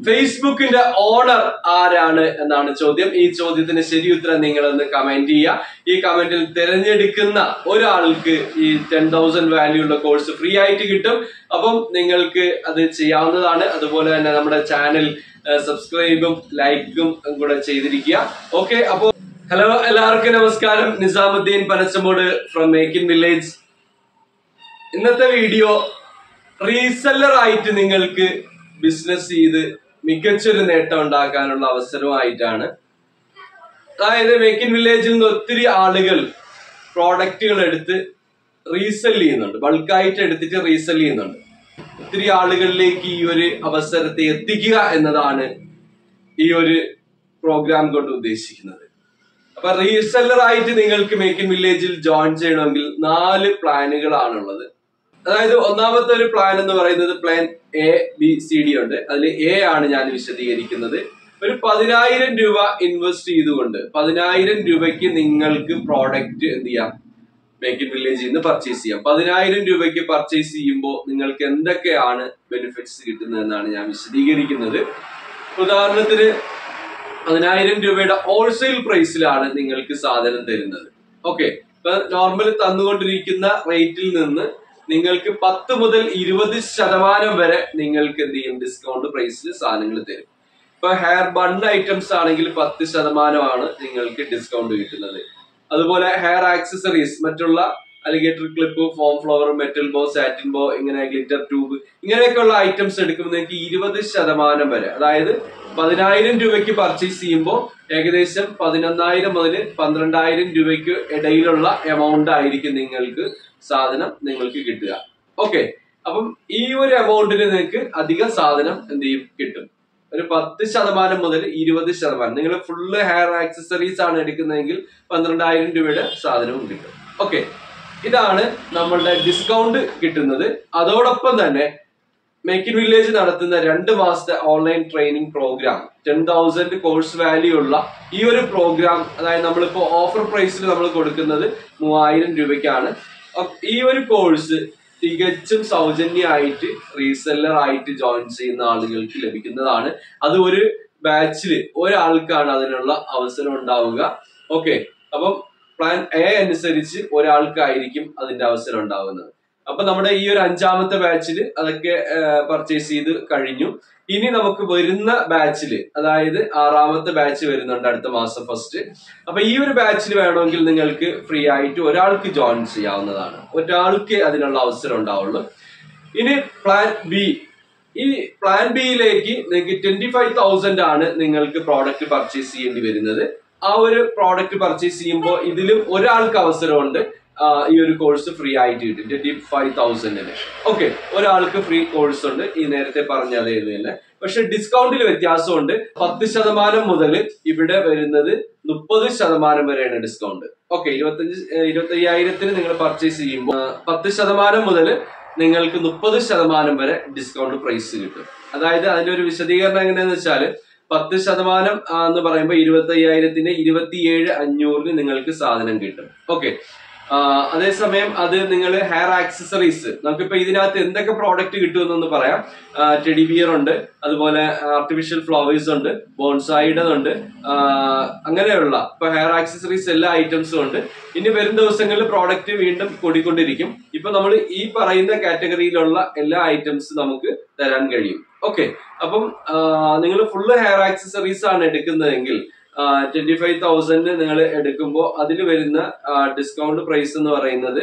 ഫേസ്ബുക്കിന്റെ owner ആരാണ് എന്നാണ് ചോദ്യം ഈ ചോദ്യത്തിന് ശരി ഉത്തരം നിങ്ങളൊന്ന് കമന്റ് ചെയ്യുക ഈ കമന്റിൽ തിരഞ്ഞെടുക്കുന്ന ഒരാൾക്ക് ഈ ടെൻ തൗസൻഡ് വാല്യൂ ഉള്ള കോഴ്സ് ഫ്രീ ആയിട്ട് കിട്ടും അപ്പം നിങ്ങൾക്ക് അത് ചെയ്യാവുന്നതാണ് അതുപോലെ തന്നെ നമ്മുടെ ചാനൽ സബ്സ്ക്രൈബും ലൈക്കും കൂടെ ചെയ്തിരിക്കുക ഓക്കെ അപ്പോ ഹലോ എല്ലാവർക്കും നമസ്കാരം Nizamuddin Panachamodu from make in village ഇന്നത്തെ വീഡിയോ റീസെല്ലർ ആയിട്ട് നിങ്ങൾക്ക് ബിസിനസ് ചെയ്ത് മികച്ചൊരു നേട്ടം ഉണ്ടാക്കാനുള്ള അവസരമായിട്ടാണ് അതായത് മേക്ക് ഇൻ വില്ലേജിൽ നിന്ന് ഒത്തിരി ആളുകൾ പ്രോഡക്റ്റുകൾ എടുത്ത് റീസെൽ ചെയ്യുന്നുണ്ട് ബൾക്കായിട്ട് എടുത്തിട്ട് റീസെൽ ചെയ്യുന്നുണ്ട് ഒത്തിരി ആളുകളിലേക്ക് ഈ ഒരു അവസരത്തെ എത്തിക്കുക എന്നതാണ് ഈ ഒരു പ്രോഗ്രാം കൊണ്ട് ഉദ്ദേശിക്കുന്നത് അപ്പൊ റീസെല്ലർ ആയിട്ട് നിങ്ങൾക്ക് മേക്ക് ഇൻ വില്ലേജിൽ ജോയിൻ ചെയ്യണമെങ്കിൽ നാല് പ്ലാനുകളാണുള്ളത് അതായത് ഒന്നാമത്തെ ഒരു പ്ലാൻ എന്ന് പറയുന്നത് plan A B C D ഉണ്ട് അതിൽ എ ആണ് ഞാൻ വിശദീകരിക്കുന്നത് ഒരു പതിനായിരം രൂപ ഇൻവെസ്റ്റ് ചെയ്തുകൊണ്ട് പതിനായിരം രൂപയ്ക്ക് നിങ്ങൾക്ക് പ്രോഡക്റ്റ് എന്ത് ചെയ്യാം മേക്ക് ഇൻ വില്ലേജിൽ നിന്ന് പർച്ചേസ് ചെയ്യാം പതിനായിരം രൂപയ്ക്ക് പർച്ചേസ് ചെയ്യുമ്പോൾ നിങ്ങൾക്ക് എന്തൊക്കെയാണ് ബെനിഫിറ്റ്സ് കിട്ടുന്നതെന്നാണ് ഞാൻ വിശദീകരിക്കുന്നത് ഉദാഹരണത്തിന് പതിനായിരം രൂപയുടെ ഹോൾസെയിൽ പ്രൈസിലാണ് നിങ്ങൾക്ക് സാധനം തരുന്നത് ഓക്കെ ഇപ്പൊ നോർമൽ തന്നുകൊണ്ടിരിക്കുന്ന റേറ്റിൽ നിന്ന് നിങ്ങൾക്ക് പത്ത് മുതൽ ഇരുപത് ശതമാനം വരെ നിങ്ങൾക്ക് എന്ത് ചെയ്യും ഡിസ്കൗണ്ട് പ്രൈസിൽ സാധനങ്ങൾ തരും ഇപ്പൊ ഹെയർ ബൺ ഐറ്റംസ് ആണെങ്കിൽ പത്ത് ശതമാനമാണ് നിങ്ങൾക്ക് ഡിസ്കൗണ്ട് കിട്ടുന്നത് അതുപോലെ ഹെയർ ആക്സസറീസ് മറ്റുള്ള alligator clip foam flower metal bow satin bow ഇങ്ങനെ ഗ്ലിറ്റർ ട്യൂബ് ഇങ്ങനെയൊക്കെയുള്ള ഐറ്റംസ് എടുക്കുമ്പോൾ നിങ്ങൾക്ക് ഇരുപത് ശതമാനം വരെ അതായത് പതിനായിരം രൂപയ്ക്ക് പർച്ചേസ് ചെയ്യുമ്പോൾ ഏകദേശം പതിനൊന്നായിരം മുതൽ പന്ത്രണ്ടായിരം രൂപയ്ക്ക് ഇടയിലുള്ള എമൗണ്ട് ആയിരിക്കും നിങ്ങൾക്ക് സാധനം നിങ്ങൾക്ക് കിട്ടുക ഓക്കെ അപ്പം ഈ ഒരു എമൗണ്ടിന് നിങ്ങൾക്ക് അധിക സാധനം എന്ത് ചെയ്യും കിട്ടും ഒരു പത്ത് ശതമാനം മുതൽ ഇരുപത് ശതമാനം നിങ്ങൾ ഫുള്ള് ഹെയർ ആക്സസറീസ് ആണ് എടുക്കുന്നതെങ്കിൽ പന്ത്രണ്ടായിരം രൂപയുടെ സാധനവും കിട്ടും ഓക്കെ ഇതാണ് നമ്മളുടെ ഡിസ്കൗണ്ട് കിട്ടുന്നത് അതോടൊപ്പം തന്നെ മേക്ക് ഇൻ വില്ലേജ് നടത്തുന്ന രണ്ട് മാസത്തെ online training program ten thousand course value ഉള്ള ഈ ഒരു പ്രോഗ്രാം അതായത് നമ്മളിപ്പോ ഓഫർ പ്രൈസിൽ നമ്മൾ കൊടുക്കുന്നത് മൂവായിരം രൂപയ്ക്കാണ് ഈ ഒരു കോഴ്സ് തികച്ചും സൗജന്യമായിട്ട് റീസെല്ലർ ആയിട്ട് ജോയിൻ ചെയ്യുന്ന ആളുകൾക്ക് ലഭിക്കുന്നതാണ് അത് ഒരു ബാച്ചിൽ ഒരാൾക്കാണ് അതിനുള്ള അവസരം ഉണ്ടാവുക ഓക്കെ അപ്പം പ്ലാൻ എ അനുസരിച്ച് ഒരാൾക്കായിരിക്കും അതിന്റെ അവസരം ഉണ്ടാവുന്നത് അപ്പൊ നമ്മുടെ ഈ ഒരു അഞ്ചാമത്തെ ബാച്ചിൽ അതൊക്കെ പർച്ചേസ് ചെയ്ത് കഴിഞ്ഞു ഇനി നമുക്ക് വരുന്ന ബാച്ചില് അതായത് ആറാമത്തെ ബാച്ച് വരുന്നുണ്ട് അടുത്ത മാസം ഫസ്റ്റ് അപ്പൊ ഈ ഒരു ബാച്ചിൽ വേണമെങ്കിൽ നിങ്ങൾക്ക് ഫ്രീ ആയിട്ട് ഒരാൾക്ക് ജോയിൻ ചെയ്യാവുന്നതാണ് ഒരാൾക്ക് അതിനുള്ള അവസരം ഉണ്ടാവുള്ളൂ ഇനി പ്ലാൻ ബി ഈ പ്ലാൻ ബിയിലേക്ക് നിങ്ങൾക്ക് ട്വന്റി ഫൈവ് തൗസൻഡ് ആണ് നിങ്ങൾക്ക് പ്രോഡക്റ്റ് പർച്ചേസ് ചെയ്യേണ്ടി വരുന്നത് ആ ഒരു പ്രോഡക്റ്റ് പർച്ചേസ് ചെയ്യുമ്പോൾ ഇതിലും ഒരാൾക്ക് അവസരമുണ്ട് ഈ ഒരു കോഴ്സ് ഫ്രീ ആയിട്ട് കിട്ടും ട്വന്റി ഫൈവ് തൗസൻഡിന് ഓക്കെ ഒരാൾക്ക് ഫ്രീ കോഴ്സ് ഉണ്ട് ഈ നേരത്തെ പറഞ്ഞ അതേ തന്നെ പക്ഷെ ഡിസ്കൗണ്ടിൽ വ്യത്യാസമുണ്ട് പത്ത് ശതമാനം മുതൽ ഇവിടെ വരുന്നത് മുപ്പത് ശതമാനം വരെയാണ് ഡിസ്കൗണ്ട് ഓക്കെ ഇരുപത്തഞ്ച് ഇരുപത്തി അയ്യായിരത്തിന് നിങ്ങൾ പർച്ചേസ് ചെയ്യുമ്പോൾ പത്ത് ശതമാനം മുതൽ നിങ്ങൾക്ക് മുപ്പത് ശതമാനം വരെ ഡിസ്കൗണ്ട് പ്രൈസ് കിട്ടും അതായത് അതിന്റെ ഒരു വിശദീകരണം എങ്ങനെയാന്ന് വെച്ചാല് പത്ത് ശതമാനം എന്ന് പറയുമ്പോൾ ഇരുപത്തി അയ്യായിരത്തിന് ഇരുപത്തിയേഴ് അഞ്ഞൂറിന് നിങ്ങൾക്ക് സാധനം കിട്ടും ഓക്കെ അതേസമയം അത് നിങ്ങൾ ഹെയർ ആക്സസറീസ് നമുക്കിപ്പോ ഇതിനകത്ത് എന്തൊക്കെ പ്രോഡക്റ്റ് കിട്ടുമെന്നൊന്ന് പറയാം ടെഡി ബിയർ ഉണ്ട് അതുപോലെ ആർട്ടിഫിഷ്യൽ ഫ്ലവേഴ്സ് ഉണ്ട് ബോൺസൈഡ് ഉണ്ട് അങ്ങനെയുള്ള ഇപ്പൊ ഹെയർ ആക്സസറീസ് എല്ലാ ഐറ്റംസും ഉണ്ട് ഇനി വരും ദിവസങ്ങളിൽ പ്രോഡക്റ്റ് വീണ്ടും കൂടിക്കൊണ്ടിരിക്കും ഇപ്പൊ നമ്മൾ ഈ പറയുന്ന കാറ്റഗറിയിലുള്ള എല്ലാ ഐറ്റംസ് നമുക്ക് തരാൻ കഴിയും ഓക്കെ അപ്പം നിങ്ങൾ ഫുള്ള് ഹെയർ ആക്സസറീസ് ആണ് എടുക്കുന്നതെങ്കിൽ ട്വന്റി ഫൈവ് തൗസൻഡ് നിങ്ങൾ എടുക്കുമ്പോൾ അതിൽ വരുന്ന ഡിസ്കൗണ്ട് പ്രൈസ് എന്ന് പറയുന്നത്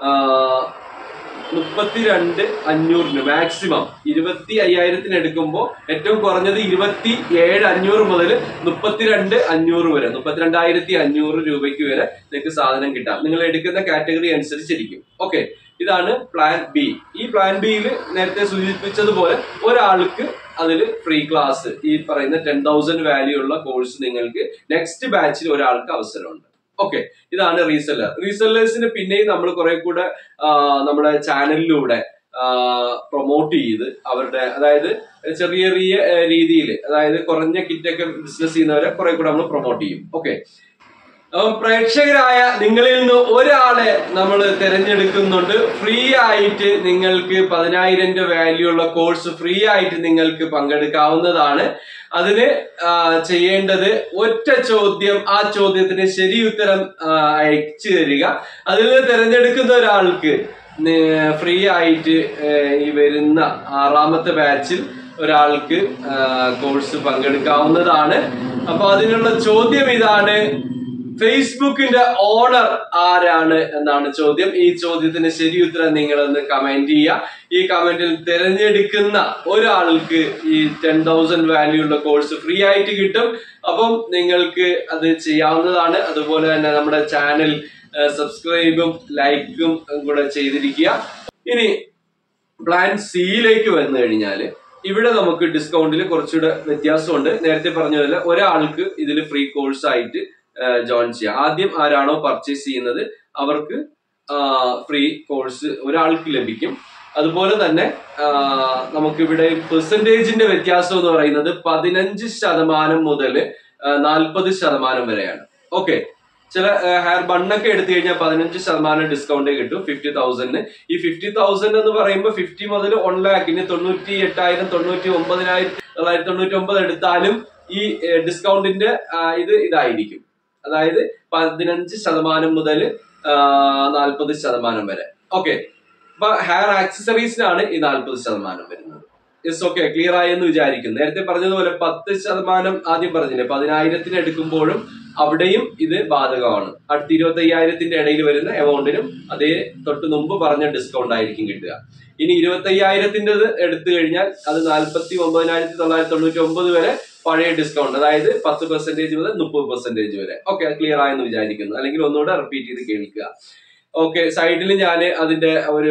മുപ്പത്തിരണ്ട് അഞ്ഞൂറിന് മാക്സിമം ഇരുപത്തി അയ്യായിരത്തിന് എടുക്കുമ്പോൾ ഏറ്റവും കുറഞ്ഞത് ഇരുപത്തി ഏഴ് അഞ്ഞൂറ് മുതൽ മുപ്പത്തിരണ്ട് അഞ്ഞൂറ് വരെ മുപ്പത്തിരണ്ടായിരത്തി അഞ്ഞൂറ് രൂപയ്ക്ക് വരെ നിങ്ങൾക്ക് സാധനം കിട്ടാം നിങ്ങൾ എടുക്കുന്ന കാറ്റഗറി അനുസരിച്ചിരിക്കും ഓക്കെ ഇതാണ് പ്ലാൻ ബി ഈ പ്ലാൻ ബിയിൽ നേരത്തെ സൂചിപ്പിച്ചതുപോലെ ഒരാൾക്ക് അതിൽ ഫ്രീ ക്ലാസ് ഈ പറയുന്ന ടെൻ തൗസൻഡ് വാല്യൂ ഉള്ള കോഴ്സ് നിങ്ങൾക്ക് നെക്സ്റ്റ് ബാച്ചിൽ ഒരാൾക്ക് അവസരമുണ്ട് ഓക്കെ ഇതാണ് റീസെല്ലർ റീസെല്ലേഴ്സിന് പിന്നെയും നമ്മൾ കുറെ കൂടെ നമ്മുടെ ചാനലിലൂടെ പ്രൊമോട്ട് ചെയ്ത് അവരുടെ അതായത് ചെറിയ ചെറിയ രീതിയിൽ അതായത് കുറഞ്ഞ കിറ്റൊക്കെ ബിസിനസ് ചെയ്യുന്നവരെ കുറെ കൂടെ നമ്മൾ പ്രൊമോട്ട് ചെയ്യും ഓക്കെ അപ്പം പ്രേക്ഷകരായ നിങ്ങളിൽ നിന്ന് ഒരാളെ നമ്മൾ തിരഞ്ഞെടുക്കുന്നുണ്ട് ഫ്രീ ആയിട്ട് നിങ്ങൾക്ക് പതിനായിരം രൂപ വാല്യൂ ഉള്ള കോഴ്സ് ഫ്രീ ആയിട്ട് നിങ്ങൾക്ക് പങ്കെടുക്കാവുന്നതാണ് അതിന് ആ, ചെയ്യേണ്ടത് ഒറ്റ ചോദ്യം ആ ചോദ്യത്തിന് ശരി ഉത്തരം ആ, അയച്ചു തരിക അതിൽ നിന്ന് തിരഞ്ഞെടുക്കുന്ന ഒരാൾക്ക് ഫ്രീ ആയിട്ട് ഏ, ഈ വരുന്ന ആറാമത്തെ ബാച്ചിൽ ഒരാൾക്ക് കോഴ്സ് പങ്കെടുക്കാവുന്നതാണ് അപ്പൊ അതിനുള്ള ചോദ്യം ഇതാണ് ഫേസ്ബുക്കിന്റെ ഓണർ ആരാണ് എന്നാണ് ചോദ്യം ഈ ചോദ്യത്തിന് ശരി ഉത്തരം നിങ്ങളൊന്ന് കമന്റ് ചെയ്യുക ഈ കമന്റിൽ തിരഞ്ഞെടുക്കുന്ന ഒരാൾക്ക് ഈ ടെൻ തൗസൻഡ് വാല്യൂ ഉള്ള കോഴ്സ് ഫ്രീ ആയിട്ട് കിട്ടും അപ്പം നിങ്ങൾക്ക് അത് ചെയ്യാവുന്നതാണ് അതുപോലെ തന്നെ നമ്മുടെ ചാനൽ സബ്സ്ക്രൈബും ലൈക്കും കൂടെ ചെയ്തിരിക്കുക ഇനി പ്ലാൻ സിയിലേക്ക് വന്നു കഴിഞ്ഞാൽ ഇവിടെ നമുക്ക് ഡിസ്കൗണ്ടിൽ കുറച്ചുകൂടെ വ്യത്യാസമുണ്ട് നേരത്തെ പറഞ്ഞതുപോലെ ഒരാൾക്ക് ഇതിൽ ഫ്രീ കോഴ്സ് ആയിട്ട് ജോയിൻ ചെയ്യാം ആദ്യം ആരാണോ പർച്ചേസ് ചെയ്യുന്നത് അവർക്ക് ഫ്രീ കോഴ്സ് ഒരാൾക്ക് ലഭിക്കും അതുപോലെ തന്നെ ആ, നമുക്കിവിടെ പെർസെൻറ്റേജിന്റെ വ്യത്യാസം എന്ന് പറയുന്നത് പതിനഞ്ച് ശതമാനം മുതൽ നാൽപ്പത് ശതമാനം വരെയാണ് ഓക്കെ ചില ഹെയർ ബണ്ണൊക്കെ എടുത്തു കഴിഞ്ഞാൽ പതിനഞ്ച് ശതമാനം ഡിസ്കൗണ്ട് കിട്ടും ഫിഫ്റ്റി തൗസൻഡിന് ഈ ഫിഫ്റ്റി തൗസൻഡ് എന്ന് പറയുമ്പോൾ ഫിഫ്റ്റി മുതൽ വൺ ലാഖിന് തൊണ്ണൂറ്റി എട്ടായിരം തൊണ്ണൂറ്റി ഒമ്പതിനായിരം തൊള്ളായിരത്തി തൊണ്ണൂറ്റി ഒമ്പത് എടുത്താലും ഈ ഡിസ്കൗണ്ടിന്റെ ഇത് ഇതായിരിക്കും അതായത് പതിനഞ്ച് ശതമാനം മുതൽ നാൽപ്പത് ശതമാനം വരെ ഓക്കെ അപ്പൊ ഹെയർ ആക്സസറീസിനാണ് ഈ നാൽപ്പത് ശതമാനം വരുന്നത് യെസ് ഓക്കെ ക്ലിയർ ആയെന്ന് വിചാരിക്കുന്നു നേരത്തെ പറഞ്ഞതുപോലെ പത്ത് ശതമാനം ആദ്യം പറഞ്ഞില്ലേ പതിനായിരത്തിന് എടുക്കുമ്പോഴും അവിടെയും ഇത് ബാധകമാണ് അടുത്ത ഇരുപത്തി അയ്യായിരത്തിന്റെ ഇടയിൽ വരുന്ന എമൗണ്ടിനും അതേ തൊട്ട് മുമ്പ് പറഞ്ഞ ഡിസ്കൗണ്ട് ആയിരിക്കും കിട്ടുക ഇനി ഇരുപത്തി അയ്യായിരത്തിൻ്റെത് എടുത്തു കഴിഞ്ഞാൽ അത് നാൽപ്പത്തി ഒമ്പതിനായിരത്തി തൊള്ളായിരത്തി തൊണ്ണൂറ്റി ഒമ്പത് വരെ പഴയ ഡിസ്കൗണ്ട് അതായത് പത്ത് പെർസെന്റേജ് മുതൽ മുപ്പത് പെർസെന്റേജ് വരെ ഓക്കെ ക്ലിയർ ആയെന്ന് വിചാരിക്കുന്നു അല്ലെങ്കിൽ ഒന്നുകൂടെ റിപ്പീറ്റ് ചെയ്ത് കേൾക്കുക ഓക്കെ സൈഡിൽ ഞാൻ അതിന്റെ ഒരു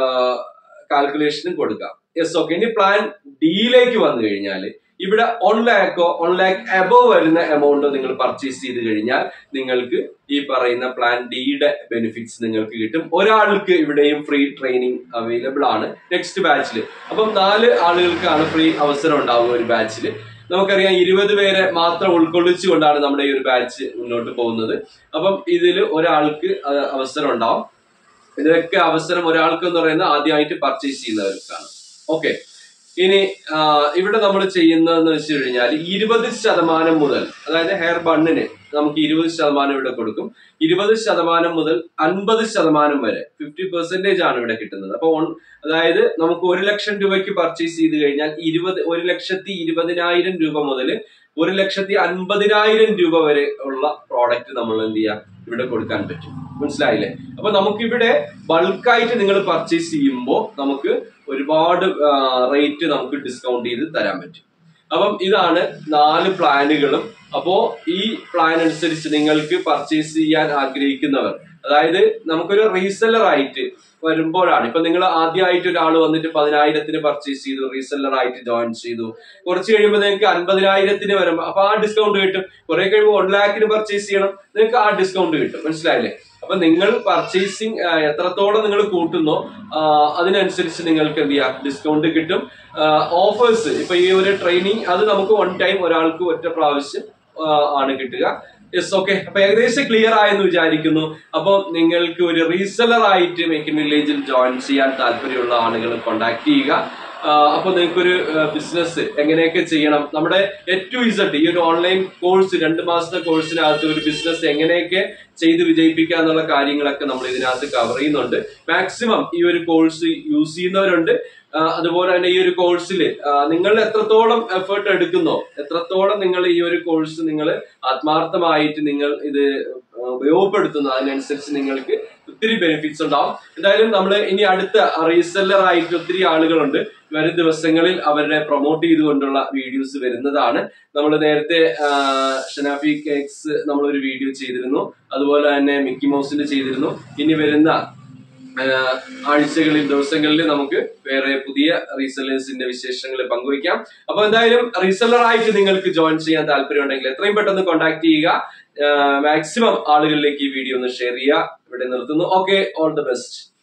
കാൽക്കുലേഷനും കൊടുക്കാം യെസ് ഓക്കെ ഇനി പ്ലാൻ ഡിയിലേക്ക് വന്നു കഴിഞ്ഞാൽ ഇവിടെ വൺ ലാക്കോ വൺ ലാക്ക് എബോവ് വരുന്ന എമൗണ്ട് നിങ്ങൾ പർച്ചേസ് ചെയ്ത് കഴിഞ്ഞാൽ നിങ്ങൾക്ക് ഈ പറയുന്ന പ്ലാൻ ഡിയുടെ ബെനിഫിറ്റ്സ് നിങ്ങൾക്ക് കിട്ടും ഒരാൾക്ക് ഇവിടെയും ഫ്രീ ട്രെയിനിങ് അവൈലബിൾ ആണ് നെക്സ്റ്റ് ബാച്ചിൽ അപ്പം നാല് ആളുകൾക്കാണ് ഫ്രീ അവസരം ഉണ്ടാവുക ഒരു ബാച്ചിൽ നമുക്കറിയാം ഇരുപത് പേരെ മാത്രം ഉൾക്കൊള്ളിച്ചുകൊണ്ടാണ് നമ്മുടെ ഈ ഒരു ബാച്ച് മുന്നോട്ട് പോകുന്നത് അപ്പം ഇതിൽ ഒരാൾക്ക് അഹ് അവസരം ഉണ്ടാവും ഇതിലൊക്കെ അവസരം ഒരാൾക്ക് എന്ന് പറയുന്നത് ആദ്യമായിട്ട് പർച്ചേസ് ചെയ്യുന്നവർക്കാണ് ഓക്കെ ഇനി ആ, ഇവിടെ നമ്മൾ ചെയ്യുന്നതെന്ന് വെച്ച് കഴിഞ്ഞാൽ ഇരുപത് ശതമാനം മുതൽ അതായത് ഹെയർ ബണ്ണിന് നമുക്ക് ഇരുപത് ശതമാനം ഇവിടെ കൊടുക്കും ഇരുപത് ശതമാനം മുതൽ അൻപത് ശതമാനം വരെ ഫിഫ്റ്റി പെർസെന്റേജ് ആണ് ഇവിടെ കിട്ടുന്നത് അപ്പൊ on- അതായത് നമുക്ക് ഒരു ലക്ഷം രൂപയ്ക്ക് പർച്ചേസ് ചെയ്ത് കഴിഞ്ഞാൽ ഇരുപത് ഒരു ലക്ഷത്തി ഇരുപതിനായിരം രൂപ മുതൽ ഒരു ലക്ഷത്തി അൻപതിനായിരം രൂപ വരെ ഉള്ള പ്രോഡക്റ്റ് നമ്മൾ എന്ത് ചെയ്യാം ഇവിടെ കൊടുക്കാൻ പറ്റും മനസ്സിലായില്ലേ അപ്പൊ നമുക്കിവിടെ ബൾക്കായിട്ട് നിങ്ങൾ പർച്ചേസ് ചെയ്യുമ്പോൾ നമുക്ക് ഒരുപാട് റേറ്റ് നമുക്ക് ഡിസ്കൗണ്ട് ചെയ്ത് തരാൻ പറ്റും അപ്പം ഇതാണ് നാല് പ്ലാനുകളും അപ്പോ ഈ പ്ലാൻ അനുസരിച്ച് നിങ്ങൾക്ക് പർച്ചേസ് ചെയ്യാൻ ആഗ്രഹിക്കുന്നവർ അതായത് നമുക്കൊരു റീസെല്ലർ ആയിട്ട് വരുമ്പോഴാണ് ഇപ്പൊ നിങ്ങൾ ആദ്യമായിട്ട് ഒരാൾ വന്നിട്ട് പതിനായിരത്തിന് പർച്ചേസ് ചെയ്തു റീസെല്ലർ ആയിട്ട് ജോയിൻ ചെയ്തു കുറച്ച് കഴിയുമ്പോൾ നിങ്ങൾക്ക് അൻപതിനായിരത്തിന് വരുമ്പോൾ അപ്പൊ ആ ഡിസ്കൗണ്ട് കിട്ടും കുറെ കഴിയുമ്പോൾ വൺ ലാഖിന് പർച്ചേസ് ചെയ്യണം നിങ്ങൾക്ക് ആ ഡിസ്കൗണ്ട് കിട്ടും മനസ്സിലായില്ലേ അപ്പൊ നിങ്ങൾ പർച്ചേസിങ് എത്രത്തോളം നിങ്ങൾ കൂട്ടുന്നോ ആ, അതിനനുസരിച്ച് നിങ്ങൾക്ക് എന്ത് ചെയ്യാം ഡിസ്കൗണ്ട് കിട്ടും ഓഫേഴ്സ് ഇപ്പൊ ഈ ഒരു ട്രെയിനിങ് അത് നമുക്ക് വൺ ടൈം ഒരാൾക്ക് ഒറ്റ പ്രാവശ്യം ആ, ആണ് കിട്ടുക യെസ് ഓക്കെ അപ്പൊ ഏകദേശം ക്ലിയർ ആയെന്ന് വിചാരിക്കുന്നു അപ്പൊ നിങ്ങൾക്ക് ഒരു റീസെലർ ആയിട്ട് മേക്ക് ഇൻ വില്ലേജിൽ ജോയിൻ ചെയ്യാൻ താല്പര്യമുള്ള ആളുകൾ കോണ്ടാക്ട് ചെയ്യുക ആ, അപ്പൊ നിങ്ങൾക്കൊരു ബിസിനസ് എങ്ങനെയൊക്കെ ചെയ്യണം നമ്മുടെ ഏറ്റവും ഇസഡ് ഈ ഒരു ഓൺലൈൻ കോഴ്സ് രണ്ട് മാസത്തെ കോഴ്സിനകത്ത് ഒരു ബിസിനസ് എങ്ങനെയൊക്കെ ചെയ്ത് വിജയിപ്പിക്കുക എന്നുള്ള കാര്യങ്ങളൊക്കെ നമ്മൾ ഇതിനകത്ത് കവർ ചെയ്യുന്നുണ്ട് മാക്സിമം ഈ ഒരു കോഴ്സ് യൂസ് ചെയ്യുന്നവരുണ്ട് ആ, അതുപോലെ തന്നെ ഈ ഒരു കോഴ്സിൽ നിങ്ങൾ എത്രത്തോളം എഫേർട്ട് എടുക്കുന്നോ എത്രത്തോളം നിങ്ങൾ ഈ ഒരു കോഴ്സ് നിങ്ങൾ ആത്മാർത്ഥമായിട്ട് നിങ്ങൾ ഇത് ആ, ഉപയോഗപ്പെടുത്തുന്നു അതിനനുസരിച്ച് നിങ്ങൾക്ക് ഒത്തിരി ബെനിഫിറ്റ്സ് ഉണ്ടാവും എന്തായാലും നമ്മൾ ഇനി അടുത്ത റീസെല്ലർ ആയിട്ട് ഒത്തിരി ആളുകളുണ്ട് വരും ദിവസങ്ങളിൽ അവരെ പ്രൊമോട്ട് ചെയ്തുകൊണ്ടുള്ള വീഡിയോസ് വരുന്നതാണ് നമ്മൾ നേരത്തെ ആ, ഷനാഫി കേക്സ് നമ്മൾ ഒരു വീഡിയോ ചെയ്തിരുന്നു അതുപോലെ തന്നെ മിക്കി മൗസിന്റെ ചെയ്തിരുന്നു ഇനി വരുന്ന ആഹ് ആഴ്ചകളിൽ ദിവസങ്ങളിൽ നമുക്ക് വേറെ പുതിയ റീസെല്ലേഴ്സിന്റെ വിശേഷങ്ങൾ പങ്കുവയ്ക്കാം അപ്പൊ എന്തായാലും റീസെല്ലർ ആയിട്ട് നിങ്ങൾക്ക് ജോയിൻ ചെയ്യാൻ താല്പര്യം ഉണ്ടെങ്കിൽ എത്രയും പെട്ടെന്ന് കോൺടാക്ട് ചെയ്യുക മാക്സിമം ആളുകളിലേക്ക് ഈ വീഡിയോ ഒന്ന് ഷെയർ ചെയ്യുക ഇവിടെ നിർത്തുന്നു ഓക്കെ ഓൾ ദി ബെസ്റ്റ്